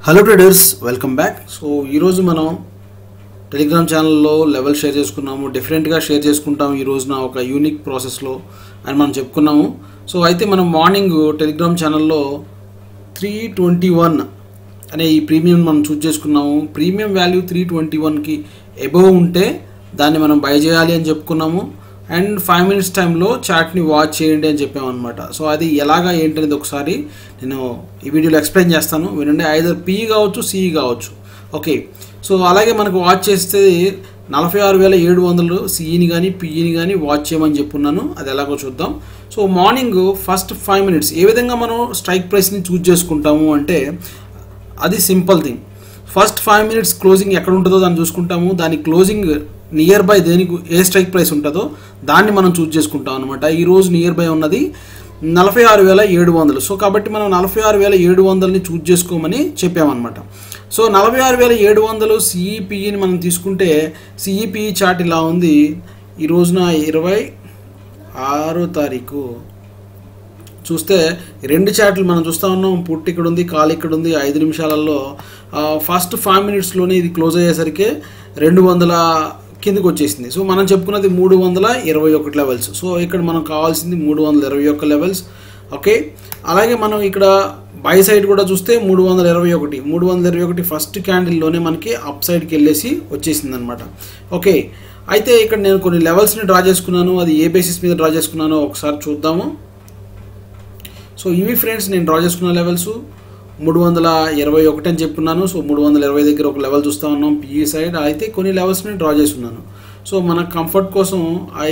hello traders welcome back so ఈరోజు మనం Telegram ఛానల్లో లెవెల్ షేర్ చేసుకున్నాము డిఫరెంట్గా షేర్ చేసుకుంటాము ఈ రోజున ఒక యూనిక్ ప్రాసెస్లో అని మనం చెప్పుకున్నాము సో అయితే మనం మార్నింగ్ టెలిగ్రామ్ ఛానల్లో త్రీ ట్వంటీ వన్ అనే ఈ ప్రీమియం మనం చూస్ చేసుకున్నాము ప్రీమియం వాల్యూ త్రీ ట్వంటీ వన్కి ఎబోవ్ ఉంటే దాన్ని మనం బై చేయాలి అని చెప్పుకున్నాము అండ్ ఫైవ్ మినిట్స్ టైంలో చాట్ని వాచ్ చేయండి అని చెప్పామన్నమాట సో అది ఎలాగా ఏంటనేది ఒకసారి నేను ఈ వీడియోలో ఎక్స్ప్లెయిన్ చేస్తాను వినండి ఐదర్ పి కావచ్చు సిఈ కావచ్చు ఓకే సో అలాగే మనకు వాచ్ చేస్తే నలభై ఆరు వేల ఏడు వందలు సిఈని కానీ పిఈని కానీ వాచ్ చేయమని చెప్పున్నాను అది ఎలాగో చూద్దాం so morning first five minutes ఏ విధంగా మనం స్ట్రైక్ ప్రైస్ని చూజ్ చేసుకుంటాము అంటే అది simple thing first five minutes closing ఎక్కడ ఉంటుందో దాన్ని చూసుకుంటాము దాని క్లోజింగ్ నియర్ బై దేనికి ఏ స్ట్రైక్ ప్రైస్ ఉంటుందో దాన్ని మనం చూజ్ చేసుకుంటాం అనమాట ఈరోజు నియర్ బై ఉన్నది నలభై ఆరు వేల ఏడు వందలు సో కాబట్టి మనం నలభై ఆరు వేల ఏడు వందలని చూజ్ చేసుకోమని చెప్పామన్నమాట సో నలభై ఆరు వేల ఏడు వందలు సిఈపిఈని మనం తీసుకుంటే సిఈపిఈ చార్ట్ ఇలా ఉంది ఈ రోజున ఇరవై ఆరో తారీఖు చూస్తే రెండు చాట్లు మనం చూస్తూ ఉన్నాం పుట్టి ఇక్కడ ఉంది కాలు ఇక్కడ ఉంది ఐదు నిమిషాలలో ఫస్ట్ ఫైవ్ మినిట్స్లోనే ఇది క్లోజ్ అయ్యేసరికి రెండు వందల కిందకి వచ్చేసింది సో మనం చెప్పుకున్నది మూడు వందల ఇరవై ఒకటి లెవెల్స్ సో ఇక్కడ మనం కావాల్సింది మూడు వందల ఇరవై ఒక్క లెవెల్స్ ఓకే అలాగే మనం ఇక్కడ బై సైడ్ కూడా చూస్తే మూడు వందల ఇరవై ఒకటి మూడు వందల ఇరవై ఒకటి ఫస్ట్ క్యాండిల్లోనే మనకి అప్ సైడ్కి వెళ్ళేసి వచ్చేసింది అనమాట ఓకే అయితే ఇక్కడ నేను కొన్ని లెవెల్స్ని డ్రా చేసుకున్నాను అది ఏ బేసిస్ మీద డ్రా చేసుకున్నానో ఒకసారి చూద్దాము సో ఇవి ఫ్రెండ్స్ నేను డ్రా చేసుకున్న లెవెల్స్ మూడు వందల ఇరవై ఒకటి అని చెప్పున్నాను సో మూడు వందల ఇరవై దగ్గర ఒక లెవెల్ చూస్తూ ఉన్నాం పిఈ సైడ్ అయితే కొన్ని లెవెల్స్ని డ్రా చేస్తున్నాను సో మన కంఫర్ట్ కోసం ఐ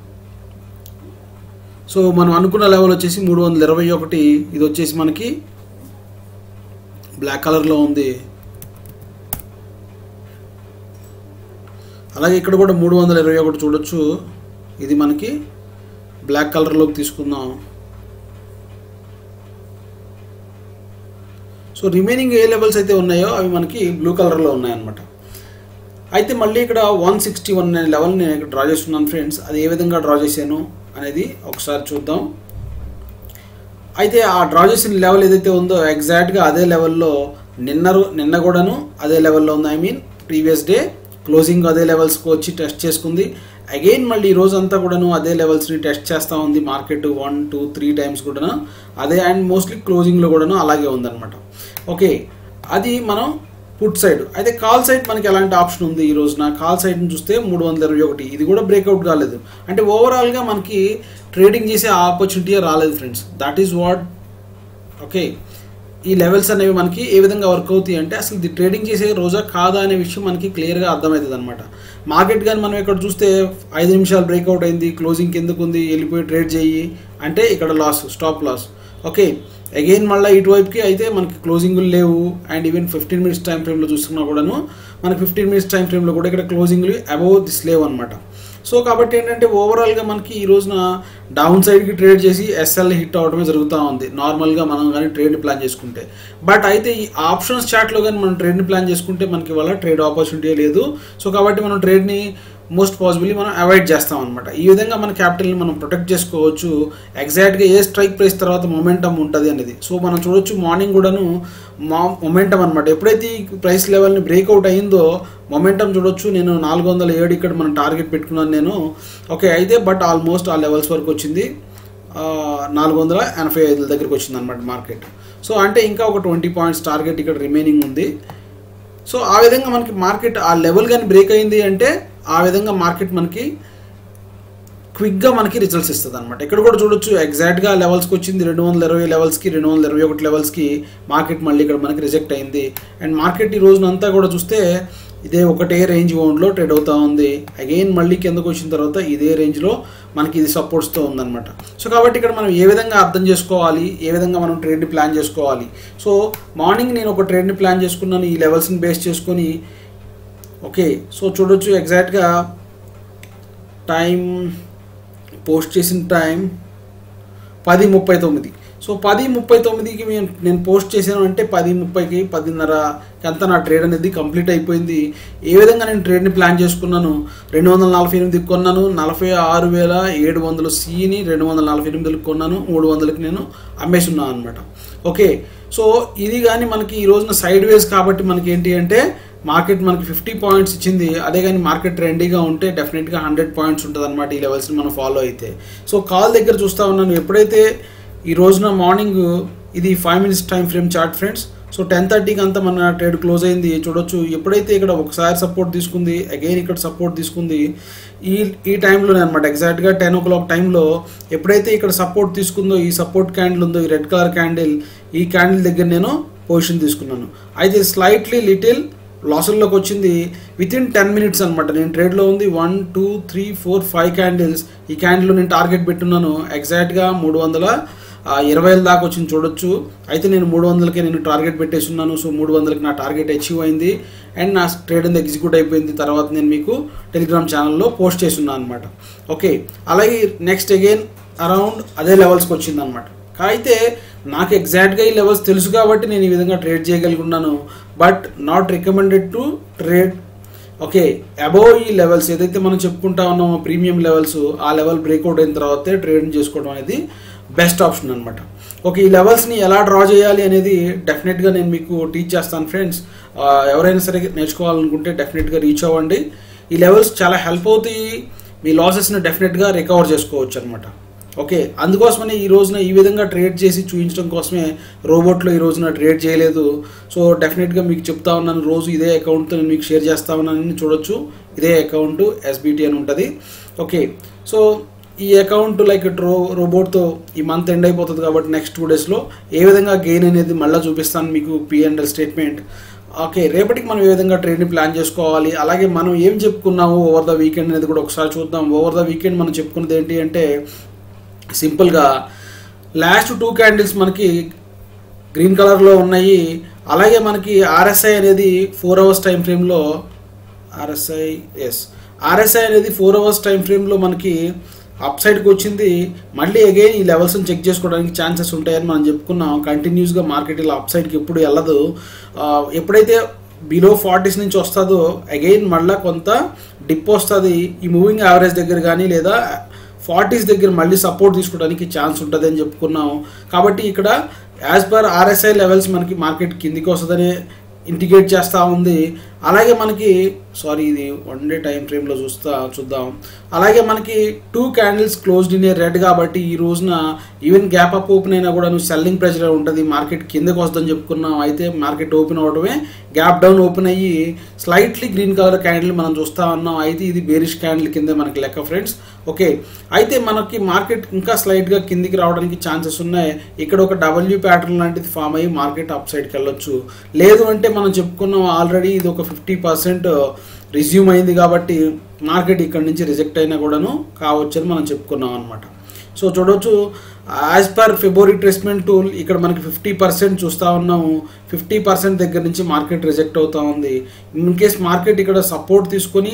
సో మనం అనుకున్న లెవెల్ వచ్చేసి మూడు వందల ఇరవై ఒకటి ఇది వచ్చేసి మనకి బ్లాక్ కలర్లో ఉంది అలాగే ఇక్కడ కూడా మూడు వందల ఇరవై ఒకటి చూడొచ్చు ఇది మనకి బ్లాక్ కలర్లోకి తీసుకుందాం సో రిమైనింగ్ ఏ లెవెల్స్ అయితే ఉన్నాయో అవి మనకి బ్లూ కలర్లో ఉన్నాయన్నమాట అయితే మళ్ళీ ఇక్కడ వన్ సిక్స్టీ వన్ అనే లెవెల్ నేను ఇక్కడ డ్రా చేస్తున్నాను ఫ్రెండ్స్ అది ఏ విధంగా డ్రా చేశాను అనేది ఒకసారి చూద్దాం అయితే ఆ డ్రా చేసిన లెవెల్ ఏదైతే ఉందో ఎగ్జాక్ట్గా అదే లెవెల్లో నిన్న రో- నిన్న కూడాను అదే లెవెల్లో ఉంది I mean previous day closing అదే లెవెల్స్కి వచ్చి టెస్ట్ చేసుకుంది అగైన్ మళ్ళీ ఈ రోజు అంతా కూడాను అదే లెవెల్స్ని టెస్ట్ చేస్తూ ఉంది market one two three times కూడాను అదే అండ్ మోస్ట్లీ క్లోజింగ్లో కూడాను అలాగే ఉందన్నమాట ఓకే అది మనం పుట్ సైడ్ అయితే కాల్ సైడ్ మనకి ఎలాంటి ఆప్షన్ ఉంది ఈ రోజున కాల్ సైడ్ని చూస్తే మూడు వందల ఇరవై ఒకటి ఇది కూడా బ్రేక్అవుట్ కాలేదు అంటే ఓవరాల్గా మనకి ట్రేడింగ్ చేసే ఆపర్చునిటీ రాలేదు friends that is what okay ఈ లెవెల్స్ అనేవి మనకి ఏ విధంగా వర్క్ అవుతాయి అంటే అసలు ఇది ట్రేడింగ్ చేసే రోజా కాదా అనే విషయం మనకి క్లియర్గా అర్థమవుతుంది అనమాట మార్కెట్ కానీ మనం ఇక్కడ చూస్తే ఐదు నిమిషాలు బ్రేక్అవుట్ అయింది క్లోజింగ్ కిందకు ఉంది వెళ్ళిపోయి ట్రేడ్ చేయి అంటే ఇక్కడ loss stop loss okay again మళ్ళీ ఇటువైపుకి అయితే మనకి క్లోజింగ్లు లేవు and even fifteen minutes time ఫ్రేమ్లో చూసుకున్నా కూడాను మనకి ఫిఫ్టీన్ మినిట్స్ టైం ఫ్రేమ్లో కూడా ఇక్కడ క్లోజింగ్లు అబౌవ్ దిస్ లేవు అనమాట సో కాబట్టి ఏంటంటే ఓవరాల్గా మనకి ఈ రోజున డౌన్ సైడ్కి ట్రేడ్ చేసి ఎస్ఎల్ హిట్ అవడమే జరుగుతూ ఉంది నార్మల్గా మనం కానీ ట్రేడ్ ప్లాన్ చేసుకుంటే బట్ అయితే ఈ ఆప్షన్స్ చార్ట్లో కానీ మనం ట్రేడ్ని ప్లాన్ చేసుకుంటే మనకి ఇవాళ ట్రేడ్ ఆపర్చునిటీ లేదు సో కాబట్టి మనం ట్రేడ్ని మోస్ట్ పాసిబుల్లీ మనం అవాయిడ్ చేస్తాం అనమాట ఈ విధంగా మన క్యాపిటల్ని మనం ప్రొటెక్ట్ చేసుకోవచ్చు ఎగ్జాక్ట్గా ఏ స్ట్రైక్ ప్రైస్ తర్వాత మొమెంటమ్ ఉంటుంది అనేది సో మనం చూడొచ్చు మార్నింగ్ కూడాను మా మొమెంటం అనమాట ఎప్పుడైతే ఈ ప్రైస్ లెవెల్ని బ్రేక్అవుట్ అయిందో మొమెంటం చూడొచ్చు నేను నాలుగు వందల ఏడు ఇక్కడ మనం టార్గెట్ పెట్టుకున్నాను నేను ఓకే అయితే బట్ ఆల్మోస్ట్ ఆ లెవెల్స్ వరకు వచ్చింది నాలుగు వందల ఎనభై ఐదు దగ్గరికి వచ్చింది అనమాట మార్కెట్ సో అంటే ఇంకా ఒక ట్వంటీ పాయింట్స్ టార్గెట్ ఇక్కడ రిమైనింగ్ ఉంది సో ఆ విధంగా మనకి మార్కెట్ ఆ లెవెల్ కానీ బ్రేక్ అయింది అంటే ఆ విధంగా మార్కెట్ మనకి క్విక్గా మనకి రిజల్ట్స్ ఇస్తుంది అనమాట ఇక్కడ కూడా చూడొచ్చు ఎగ్జాక్ట్గా లెవెల్స్కి వచ్చింది రెండు వందల ఇరవై లెవెల్స్కి రెండు వందల ఇరవై ఒకటి లెవెల్స్కి మార్కెట్ మళ్ళీ ఇక్కడ మనకి రిజెక్ట్ అయింది అండ్ మార్కెట్ ఈ రోజునంతా కూడా చూస్తే ఇదే ఒకటే రేంజ్ ఓన్లో ట్రేడ్ అవుతూ ఉంది అగైన్ మళ్ళీ కిందకు వచ్చిన తర్వాత ఇదే రేంజ్లో మనకి ఇది సపోర్ట్స్తో ఉందన్నమాట సో కాబట్టి ఇక్కడ మనం ఏ విధంగా అర్థం చేసుకోవాలి ఏ విధంగా మనం ట్రేడ్ని ప్లాన్ చేసుకోవాలి సో మార్నింగ్ నేను ఒక ట్రేడ్ని ప్లాన్ చేసుకున్నాను ఈ లెవెల్స్ని బేస్ చేసుకొని ఓకే సో చూడొచ్చు ఎగ్జాక్ట్గా టైం పోస్ట్ చేసిన టైం పది ముప్పై తొమ్మిది సో పది ముప్పై తొమ్మిదికి మేము నేను పోస్ట్ చేశాను అంటే పది ముప్పైకి పదిన్నర అంతా నా ట్రేడ్ అనేది కంప్లీట్ అయిపోయింది ఏ విధంగా నేను ట్రేడ్ని ప్లాన్ చేసుకున్నాను రెండు వందల నలభై ఎనిమిదికి కొన్నాను నలభై ఆరు వేల ఏడు వందలు సిని రెండు వందల నలభై ఎనిమిదికి కొన్నాను మూడు వందలకి నేను అమ్మేసున్నాను అనమాట ఓకే సో ఇది కానీ మనకి ఈ రోజున సైడ్ వేస్ కాబట్టి మనకి ఏంటి అంటే మార్కెట్ మనకి ఫిఫ్టీ పాయింట్స్ ఇచ్చింది అదే కానీ మార్కెట్ ట్రెండీగా ఉంటే డెఫినెట్గా హండ్రెడ్ పాయింట్స్ ఉంటుంది అనమాట ఈ లెవెల్స్ని మనం ఫాలో అయితే సో కాల్ దగ్గర చూస్తా ఉన్నాను ఎప్పుడైతే ఈ రోజున మార్నింగ్ ఇది five minutes time frame chart friends so ten థర్టీకి అంతా మన ట్రేడ్ క్లోజ్ అయింది చూడొచ్చు ఎప్పుడైతే ఇక్కడ ఒకసారి సపోర్ట్ తీసుకుంది అగైన్ ఇక్కడ సపోర్ట్ తీసుకుంది ఈ ఈ టైంలోనే అనమాట ఎగ్జాక్ట్గా టెన్ ఓ క్లాక్ టైంలో ఎప్పుడైతే ఇక్కడ సపోర్ట్ తీసుకుందో ఈ సపోర్ట్ క్యాండిల్ ఉందో ఈ రెడ్ కలర్ క్యాండిల్ ఈ క్యాండిల్ దగ్గర నేను పొజిషన్ తీసుకున్నాను అయితే స్లైట్లీ లిటిల్ లాసుల్లోకి వచ్చింది విత్ ఇన్ టెన్ మినిట్స్ అనమాట నేను ట్రేడ్లో ఉంది one two three four five candles ఈ క్యాండిల్లో నేను టార్గెట్ పెట్టున్నాను ఎగ్జాక్ట్గా మూడు వందల ఇరవై వేల దాకా వచ్చింది చూడొచ్చు అయితే నేను మూడు వందలకే నేను టార్గెట్ పెట్టేసి ఉన్నాను సో మూడు వందలకి నా టార్గెట్ అచీవ్ అయింది అండ్ నా ట్రేడ్ అంతా ఎగ్జిక్యూట్ అయిపోయింది తర్వాత నేను మీకు టెలిగ్రామ్ ఛానల్లో పోస్ట్ చేసి ఉన్నాను అనమాట ఓకే అలాగే నెక్స్ట్ అగైన్ అరౌండ్ అదే లెవెల్స్కి వచ్చింది అనమాట అయితే నాకు ఎగ్జాక్ట్గా ఈ లెవెల్స్ తెలుసు కాబట్టి నేను ఈ విధంగా ట్రేడ్ చేయగలుగున్నాను but not recommended to trade okay above ఈ లెవెల్స్ ఏదైతే మనం చెప్పుకుంటా ఉన్నామో ప్రీమియం లెవెల్స్ ఆ లెవెల్ బ్రేక్అవుట్ అయిన తర్వాతే ట్రేడింగ్ చేసుకోవడం అనేది బెస్ట్ ఆప్షన్ అనమాట ఓకే ఈ లెవెల్స్ని ఎలా డ్రా చేయాలి అనేది డెఫినెట్గా నేను మీకు టీచ్ చేస్తాను ఫ్రెండ్స్ ఎవరైనా సరే నేర్చుకోవాలనుకుంటే డెఫినెట్గా రీచ్ అవ్వండి ఈ లెవెల్స్ చాలా హెల్ప్ అవుతాయి మీ లాసెస్ని డెఫినెట్గా రికవర్ చేసుకోవచ్చు అనమాట ఓకే అందుకోసమనే ఈ రోజున ఈ విధంగా ట్రేడ్ చేసి చూపించడం కోసమే రోబోట్లో ఈ రోజున ట్రేడ్ చేయలేదు సో డెఫినెట్గా మీకు చెప్తా ఉన్నాను రోజు ఇదే అకౌంట్తో నేను మీకు షేర్ చేస్తా ఉన్నానని చూడొచ్చు ఇదే అకౌంట్ ఎస్బిటి అని ఉంటుంది ఓకే సో ఈ అకౌంట్ లైక్ రో రోబోట్తో ఈ మంత్ ఎండ్ అయిపోతుంది కాబట్టి నెక్స్ట్ టూ డేస్లో ఏ విధంగా గెయిన్ అనేది మళ్ళీ చూపిస్తాను మీకు పిఎండ్ఎల్ స్టేట్మెంట్ ఓకే రేపటికి మనం ఏ విధంగా ట్రేడ్ని ప్లాన్ చేసుకోవాలి అలాగే మనం ఏం చెప్పుకున్నాము ఓవర్ ద వీకెండ్ అనేది కూడా ఒకసారి చూద్దాం ఓవర్ ద వీకెండ్ మనం చెప్పుకున్నది ఏంటి అంటే సింపుల్గా లాస్ట్ టూ క్యాండిల్స్ మనకి గ్రీన్ కలర్లో ఉన్నాయి అలాగే మనకి ఆర్ఎస్ఐ అనేది ఫోర్ అవర్స్ టైం ఫ్రేమ్లో ఆర్ఎస్ఐ ఎస్ ఆర్ఎస్ఐ అనేది ఫోర్ అవర్స్ టైం ఫ్రేమ్లో మనకి అప్ సైడ్కి వచ్చింది మళ్ళీ అగైన్ ఈ లెవెల్స్ని చెక్ చేసుకోవడానికి ఛాన్సెస్ ఉంటాయని మనం చెప్పుకున్నాం కంటిన్యూస్గా మార్కెట్ ఇలా అప్ సైడ్కి ఎప్పుడు వెళ్ళదు ఎప్పుడైతే బిలో ఫార్టీస్ నుంచి వస్తుందో అగైన్ మళ్ళీ కొంత డిప్ వస్తుంది ఈ మూవింగ్ యావరేజ్ దగ్గర కానీ లేదా ఫార్టీస్ దగ్గర మళ్ళీ సపోర్ట్ తీసుకోవడానికి ఛాన్స్ ఉంటుంది అని చెప్పుకున్నాం కాబట్టి ఇక్కడ యాజ్ పర్ ఆర్ఎస్ఐ లెవెల్స్ మనకి మార్కెట్ కిందికి వస్తుందని ఇండికేట్ చేస్తూ ఉంది అలాగే మనకి సారీ ఇది వన్ డే టైం ఫ్రేమ్లో చూస్తా చూద్దాం అలాగే మనకి two candles closed in a red కాబట్టి ఈ రోజున ఈవెన్ గ్యాప్ అప్ ఓపెన్ అయినా కూడా నువ్వు సెల్లింగ్ ప్రెషర్ ఉంటుంది మార్కెట్ కిందకి వస్తుందని చెప్పుకున్నాం అయితే మార్కెట్ ఓపెన్ అవడమే గ్యాప్ డౌన్ ఓపెన్ అయ్యి స్లైట్లీ గ్రీన్ కలర్ క్యాండిల్ మనం చూస్తా ఉన్నాం అయితే ఇది బేరిష్ క్యాండిల్ కింద మనకి లెక్క ఫ్రెండ్స్ ఓకే అయితే మనకి మార్కెట్ ఇంకా స్లైట్గా కిందికి రావడానికి ఛాన్సెస్ ఉన్నాయి ఇక్కడ ఒక డబ్ల్యూ ప్యాటర్న్ లాంటిది ఫామ్ అయ్యి మార్కెట్ అప్ సైడ్కి వెళ్ళొచ్చు లేదు అంటే మనం చెప్పుకున్నాం ఆల్రెడీ ఇది ఒక ఫిఫ్టీ పర్సెంట్ రిజ్యూమ్ అయింది కాబట్టి మార్కెట్ ఇక్కడ నుంచి రిజెక్ట్ అయినా కూడాను కావచ్చని మనం చెప్పుకున్నాం అనమాట సో చూడవచ్చు యాజ్ పర్ ఫిబోరీ ట్రేస్మెంట్ టూల్ ఇక్కడ మనకి ఫిఫ్టీ పర్సెంట్ చూస్తూ ఉన్నాము ఫిఫ్టీ పర్సెంట్ దగ్గర నుంచి మార్కెట్ రిజెక్ట్ అవుతూ ఉంది ఇన్ కేస్ మార్కెట్ ఇక్కడ సపోర్ట్ తీసుకొని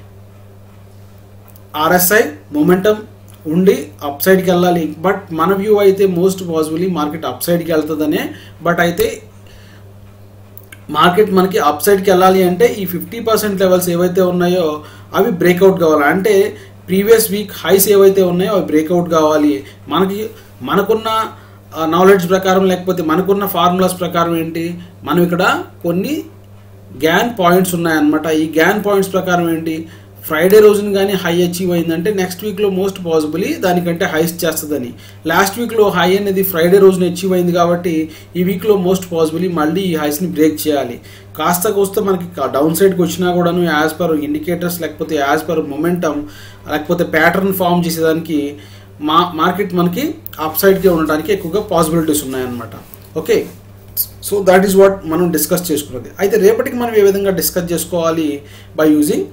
ఆర్ఎస్ఐ మొమెంటం ఉండి అప్ సైడ్కి వెళ్ళాలి బట్ మన వ్యూ అయితే మోస్ట్ పాసిబుల్లీ మార్కెట్ అప్ సైడ్కి వెళ్తుందనే బట్ అయితే మార్కెట్ మనకి అప్ సైడ్కి వెళ్ళాలి అంటే ఈ ఫిఫ్టీ పర్సెంట్ లెవెల్స్ ఏవైతే ఉన్నాయో అవి బ్రేక్అవుట్ కావాలి అంటే ప్రీవియస్ వీక్ హైస్ ఏవైతే ఉన్నాయో అవి బ్రేక్అవుట్ కావాలి మనకి మనకున్న నాలెడ్జ్ ప్రకారం లేకపోతే మనకున్న ఫార్ములాస్ ప్రకారం ఏంటి మనం ఇక్కడ కొన్ని గ్యాన్ పాయింట్స్ ఉన్నాయన్నమాట ఈ గ్యాన్ పాయింట్స్ ప్రకారం ఏంటి ఫ్రైడే రోజున కానీ హై అచీవ్ అయిందంటే నెక్స్ట్ వీక్లో మోస్ట్ పాసిబుల్లీ దానికంటే హైస్ చేస్తుందని లాస్ట్ వీక్లో హై అనేది ఫ్రైడే రోజున అచీవ్ అయింది కాబట్టి ఈ వీక్లో మోస్ట్ పాసిబుల్లీ మళ్ళీ ఈ హైస్ని బ్రేక్ చేయాలి కాస్త కోస్త మనకి డౌన్ సైడ్కి వచ్చినా కూడాను యాజ్ పర్ ఇండికేటర్స్ లేకపోతే యాజ్ పర్ మొమెంటమ్ లేకపోతే ప్యాటర్న్ ఫామ్ చేసేదానికి మా మార్కెట్ మనకి అప్ సైడ్కే ఉండడానికి ఎక్కువగా పాసిబిలిటీస్ ఉన్నాయన్నమాట okay so that is what మనం డిస్కస్ చేసుకున్నది అయితే రేపటికి మనం ఏ విధంగా డిస్కస్ చేసుకోవాలి by using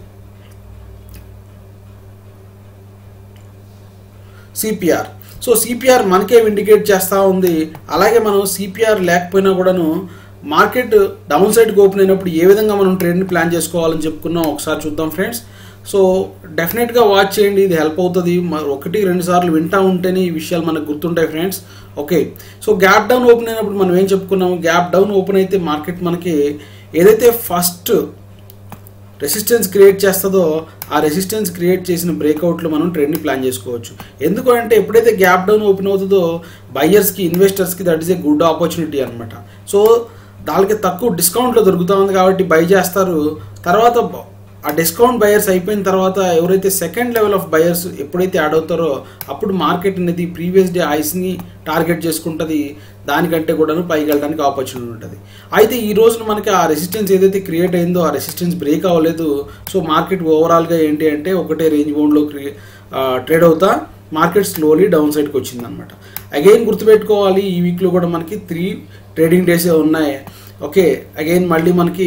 CPR so CPR మనకే ఇండికేట్ చేస్తూ ఉంది అలాగే మనం సిపిఆర్ లేకపోయినా కూడాను మార్కెట్ డౌన్ సైడ్కి ఓపెన్ అయినప్పుడు ఏ విధంగా మనం ట్రేడ్ని ప్లాన్ చేసుకోవాలని చెప్పుకున్నాం ఒకసారి చూద్దాం ఫ్రెండ్స్ సో డెఫినెట్గా వాచ్ చేయండి ఇది హెల్ప్ అవుతుంది ఒకటి రెండు సార్లు వింటూ ఉంటేనే ఈ విషయాలు మనకు గుర్తుంటాయి friends okay so gap down open అయినప్పుడు మనం ఏం చెప్పుకున్నాము గ్యాప్ డౌన్ ఓపెన్ అయితే మార్కెట్ మనకి ఏదైతే ఫస్ట్ రెసిస్టెన్స్ క్రియేట్ చేస్తుందో ఆ రెసిస్టెన్స్ క్రియేట్ చేసిన బ్రేక్అవుట్లో మనం ట్రెండ్ని ప్లాన్ చేసుకోవచ్చు ఎందుకు అంటే ఎప్పుడైతే గ్యాప్ డౌన్ ఓపెన్ అవుతుందో బయ్యర్స్కి ఇన్వెస్టర్స్కి that is a good opportunity అనమాట సో దానికి తక్కువ డిస్కౌంట్లో దొరుకుతూ ఉంది కాబట్టి బై చేస్తారు తర్వాత ఆ డిస్కౌంట్ బయర్స్ అయిపోయిన తర్వాత ఎవరైతే సెకండ్ లెవెల్ ఆఫ్ బయర్స్ ఎప్పుడైతే యాడ్ అవుతారో అప్పుడు మార్కెట్ అనేది ప్రీవియస్ డే ఐస్ని టార్గెట్ చేసుకుంటుంది దానికంటే కూడాను పైకి వెళ్ళడానికి ఆపర్చునిటీ ఉంటుంది అయితే ఈ రోజున మనకి ఆ రెసిస్టెన్స్ ఏదైతే క్రియేట్ అయిందో ఆ రెసిస్టెన్స్ బ్రేక్ అవ్వలేదు సో మార్కెట్ ఓవరాల్గా ఏంటి అంటే ఒకటే రేంజ్ బౌండ్లో క్రియే ట్రేడ్ అవుతా మార్కెట్ స్లోలీ డౌన్ సైడ్కి వచ్చింది అనమాట అగైన్ గుర్తుపెట్టుకోవాలి ఈ వీక్లో కూడా మనకి త్రీ ట్రేడింగ్ డేస్ ఉన్నాయి ఓకే అగైన్ మళ్ళీ మనకి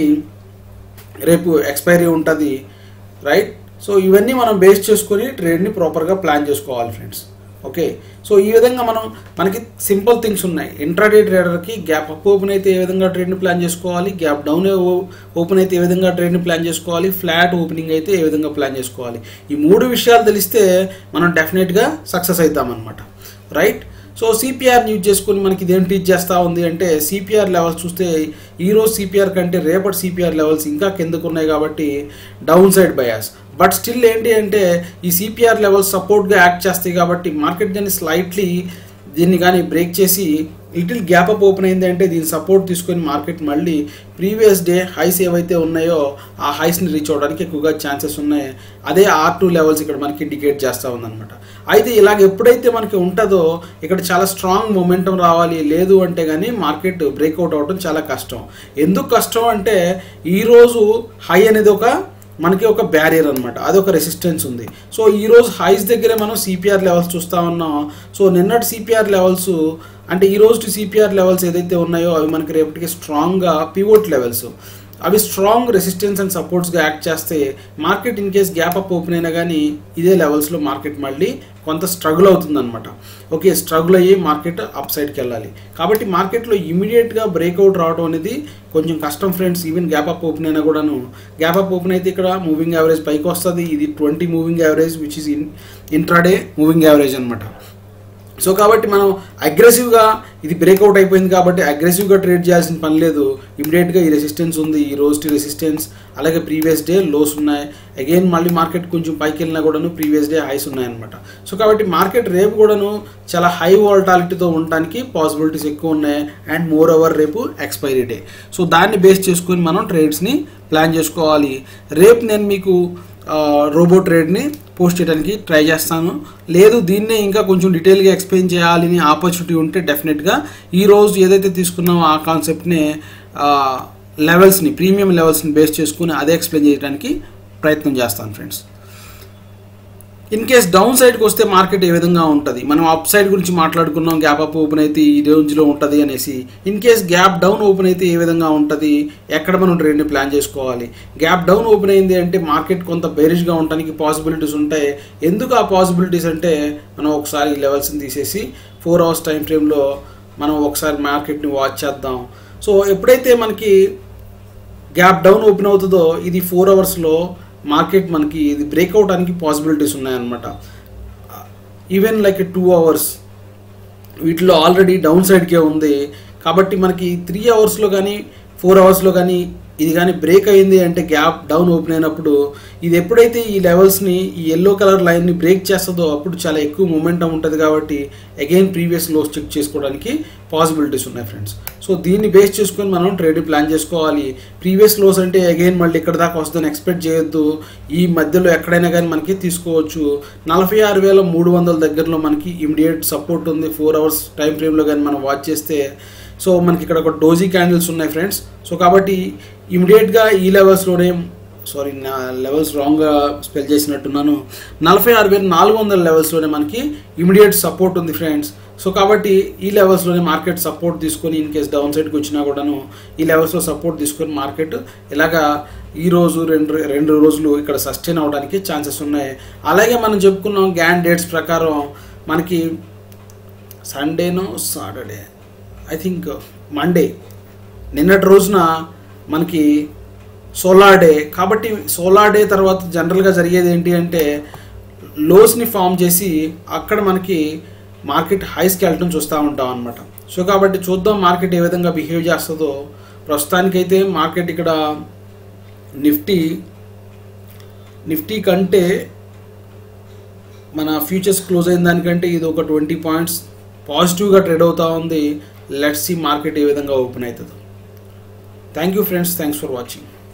రేపు ఎక్స్పైరీ ఉంటుంది రైట్ సో ఇవన్నీ మనం బేస్ చేసుకొని ట్రేడ్ని ప్రాపర్గా ప్లాన్ చేసుకోవాలి ఫ్రెండ్స్ ఓకే సో ఈ విధంగా మనం మనకి సింపుల్ థింగ్స్ ఉన్నాయి ఇంట్రాడే ట్రేడర్కి గ్యాప్ అప్ ఓపెన్ అయితే ఏ విధంగా ట్రేడ్ని ప్లాన్ చేసుకోవాలి గ్యాప్ డౌన్ ఓపెన్ అయితే ఏ విధంగా ట్రేడ్ని ప్లాన్ చేసుకోవాలి ఫ్లాట్ ఓపెనింగ్ అయితే ఏ విధంగా ప్లాన్ చేసుకోవాలి ఈ మూడు విషయాలు తెలిస్తే మనం డెఫినెట్గా సక్సెస్ అవుతామన్నమాట రైట్ సో సిపిఆర్ని యూజ్ చేసుకొని మనకి ఇదేం టీచ్ చేస్తూ ఉంది అంటే సిపిఆర్ లెవెల్స్ చూస్తే ఈరోజు సిపిఆర్ కంటే రేపటి సిపిఆర్ లెవెల్స్ ఇంకా కిందకు ఉన్నాయి కాబట్టి down side bias but still ఏంటి అంటే ఈ సిపిఆర్ లెవెల్స్ సపోర్ట్గా యాక్ట్ చేస్తాయి కాబట్టి మార్కెట్ దాన్ని స్లైట్లీ దీన్ని కానీ బ్రేక్ చేసి లిటిల్ గ్యాప్ అప్ ఓపెన్ అయింది అంటే దీని సపోర్ట్ తీసుకొని మార్కెట్ మళ్ళీ ప్రీవియస్ డే హైస్ ఏవైతే ఉన్నాయో ఆ హైస్ని రీచ్ అవ్వడానికి ఎక్కువగా ఛాన్సెస్ ఉన్నాయి అదే ఆర్ టూ లెవెల్స్ ఇక్కడ మనకి ఇండికేట్ చేస్తూ ఉందన్నమాట అయితే ఇలాగ ఎప్పుడైతే మనకి ఉంటుందో ఇక్కడ చాలా స్ట్రాంగ్ మొమెంటం రావాలి లేదు అంటే కానీ మార్కెట్ బ్రేక్అవుట్ అవ్వడం చాలా కష్టం ఎందుకు కష్టం అంటే ఈరోజు హై అనేది ఒక మనకి ఒక బ్యారియర్ అనమాట అదొక రెసిస్టెన్స్ ఉంది సో ఈరోజు హైస్ దగ్గరే మనం సిపిఆర్ లెవెల్స్ చూస్తూ ఉన్నాం సో నిన్నటి సిపిఆర్ లెవెల్స్ అంటే ఈ రోజు సిపిఆర్ లెవెల్స్ ఏదైతే ఉన్నాయో అవి మనకి రేపటికి స్ట్రాంగ్గా పివోట్ లెవెల్స్ అవి స్ట్రాంగ్ రెసిస్టెన్స్ అండ్ సపోర్ట్స్గా యాక్ట్ చేస్తే market in case gap up open అయినా కానీ ఇదే లెవెల్స్లో మార్కెట్ మళ్ళీ కొంత స్ట్రగుల్ అవుతుందన్నమాట ఓకే స్ట్రగుల్ అయ్యి మార్కెట్ అప్ సైడ్కి వెళ్ళాలి కాబట్టి మార్కెట్లో ఇమీడియట్గా బ్రేక్అవుట్ రావడం అనేది కొంచెం కష్టం friends even gap up open అయినా కూడాను గ్యాప్ అప్ ఓపెన్ అయితే ఇక్కడ మూవింగ్ యావరేజ్ పైకి వస్తుంది ఇది twenty moving average which is in intraday moving average అనమాట సో కాబట్టి మనం అగ్రెసివ్గా ఇది బ్రేక్అవుట్ అయిపోయింది కాబట్టి అగ్రెసివ్గా ట్రేడ్ చేయాల్సిన పని లేదు ఇమీడియట్గా ఈ రెసిస్టెన్స్ ఉంది ఈ రోజు రెసిస్టెన్స్ అలాగే ప్రీవియస్ డే లోస్ ఉన్నాయి అగైన్ మళ్ళీ మార్కెట్ కొంచెం పైకి వెళ్ళినా కూడాను ప్రీవియస్ డే హైస్ ఉన్నాయన్నమాట సో కాబట్టి మార్కెట్ రేపు కూడాను చాలా హై వాల్టాలిటీతో ఉండడానికి పాసిబిలిటీస్ ఎక్కువ ఉన్నాయి అండ్ మోర్ ఓవర్ రేపు ఎక్స్పైరీ డే సో దాన్ని బేస్ చేసుకొని మనం ట్రేడ్స్ని ప్లాన్ చేసుకోవాలి రేపు నేను మీకు రోబో ట్రేడ్ని పోస్ట్ చేయడానికి ట్రై చేస్తాను లేదు దీన్నే ఇంకా కొంచెం డీటెయిల్గా ఎక్స్ప్లెయిన్ చేయాలని ఆపర్చునిటీ ఉంటే డెఫినెట్గా ఈ రోజు ఏదైతే తీసుకున్నామో ఆ కాన్సెప్ట్ని లెవెల్స్ని ప్రీమియం లెవెల్స్ని బేస్ చేసుకుని అదే ఎక్స్ప్లెయిన్ చేయడానికి ప్రయత్నం చేస్తాను ఫ్రెండ్స్ ఇన్ కేస్ డౌన్ సైడ్కి వస్తే మార్కెట్ ఏ విధంగా ఉంటుంది మనం అప్ సైడ్ గురించి మాట్లాడుకున్నాం గ్యాప్ అప్ ఓపెన్ అయితే ఈ రేంజ్లో ఉంటుంది అనేసి in case gap down open అయితే ఏ విధంగా ఉంటుంది ఎక్కడ మనం ట్రేడ్ని ప్లాన్ చేసుకోవాలి గ్యాప్ డౌన్ ఓపెన్ అయింది అంటే మార్కెట్ కొంత బేరిష్గా ఉండడానికి పాసిబిలిటీస్ ఉంటాయి ఎందుకు ఆ పాసిబిలిటీస్ అంటే మనం ఒకసారి ఈ లెవెల్స్ని తీసేసి ఫోర్ అవర్స్ టైం ఫ్రేమ్లో మనం ఒకసారి మార్కెట్ని వాచ్ చేద్దాం సో ఎప్పుడైతే మనకి గ్యాప్ డౌన్ ఓపెన్ అవుతుందో ఇది ఫోర్ అవర్స్లో మార్కెట్ మనకి ఇది బ్రేక్ అవడానికి పాసిబిలిటీస్ ఉన్నాయన్నమాట ఈవెన్ లైక్ టూ అవర్స్ వీటిలో ఆల్రెడీ డౌన్ సైడ్కే ఉంది కాబట్టి మనకి త్రీ అవర్స్లో కానీ ఫోర్ అవర్స్లో కానీ ఇది కానీ బ్రేక్ అయింది అంటే గ్యాప్ డౌన్ ఓపెన్ అయినప్పుడు ఇది ఎప్పుడైతే ఈ లెవెల్స్ని ఈ ఎల్లో కలర్ లైన్ని బ్రేక్ చేస్తుందో అప్పుడు చాలా ఎక్కువ మూమెంటం ఉంటుంది కాబట్టి అగైన్ ప్రీవియస్ లోస్ చెక్ చేసుకోవడానికి పాసిబిలిటీస్ ఉన్నాయి ఫ్రెండ్స్ సో దీన్ని బేస్ చేసుకొని మనం ట్రేడ్ ప్లాన్ చేసుకోవాలి ప్రీవియస్ లోస్ అంటే అగైన్ మళ్ళీ ఇక్కడ దాకా వస్తుందని ఎక్స్పెక్ట్ చేయొద్దు ఈ మధ్యలో ఎక్కడైనా కానీ మనకి తీసుకోవచ్చు నలభై ఆరు వేల మూడు వందల దగ్గరలో మనకి ఇమీడియట్ సపోర్ట్ ఉంది ఫోర్ అవర్స్ టైం ఫ్రేమ్లో కానీ మనం వాచ్ చేస్తే సో మనకి ఇక్కడ ఒక డోజీ క్యాండిల్స్ ఉన్నాయి ఫ్రెండ్స్ సో కాబట్టి ఇమీడియట్గా ఈ లెవెల్స్లోనే సారీ నా లెవెల్స్ రాంగ్గా స్పెల్ చేసినట్టున్నాను నలభై ఆరు వేల నాలుగు వందల లెవెల్స్లోనే మనకి ఇమీడియట్ సపోర్ట్ ఉంది ఫ్రెండ్స్ సో కాబట్టి ఈ లెవెల్స్లోనే మార్కెట్ సపోర్ట్ తీసుకొని ఇన్ కేస్ డౌన్ సైడ్కి వచ్చినా కూడాను ఈ లెవెల్స్లో సపోర్ట్ తీసుకొని మార్కెట్ ఇలాగా ఈ రోజు రెండు రెండు రోజులు ఇక్కడ సస్టైన్ అవడానికి ఛాన్సెస్ ఉన్నాయి అలాగే మనం చెప్పుకున్నాం గ్యాన్ డేట్స్ ప్రకారం మనకి సండేనో సాటర్డే ఐ థింక్ మండే నిన్నటి రోజున మనకి సోలార్ డే కాబట్టి సోలార్ డే తర్వాత జనరల్గా జరిగేది ఏంటి అంటే లోస్ని ఫామ్ చేసి అక్కడ మనకి మార్కెట్ హైస్కి వెళ్ళటం చూస్తూ ఉంటాం అనమాట సో కాబట్టి చూద్దాం మార్కెట్ ఏ విధంగా బిహేవ్ చేస్తుందో ప్రస్తుతానికైతే మార్కెట్ ఇక్కడ నిఫ్టీ నిఫ్టీ కంటే మన ఫ్యూచర్స్ క్లోజ్ అయిన దానికంటే ఇది ఒక ట్వంటీ పాయింట్స్ పాజిటివ్గా ట్రేడ్ అవుతూ ఉంది లెట్స్ సి మార్కెట్ ఏ విధంగా ఓపెన్ అవుతుందో thank you friends thanks for watching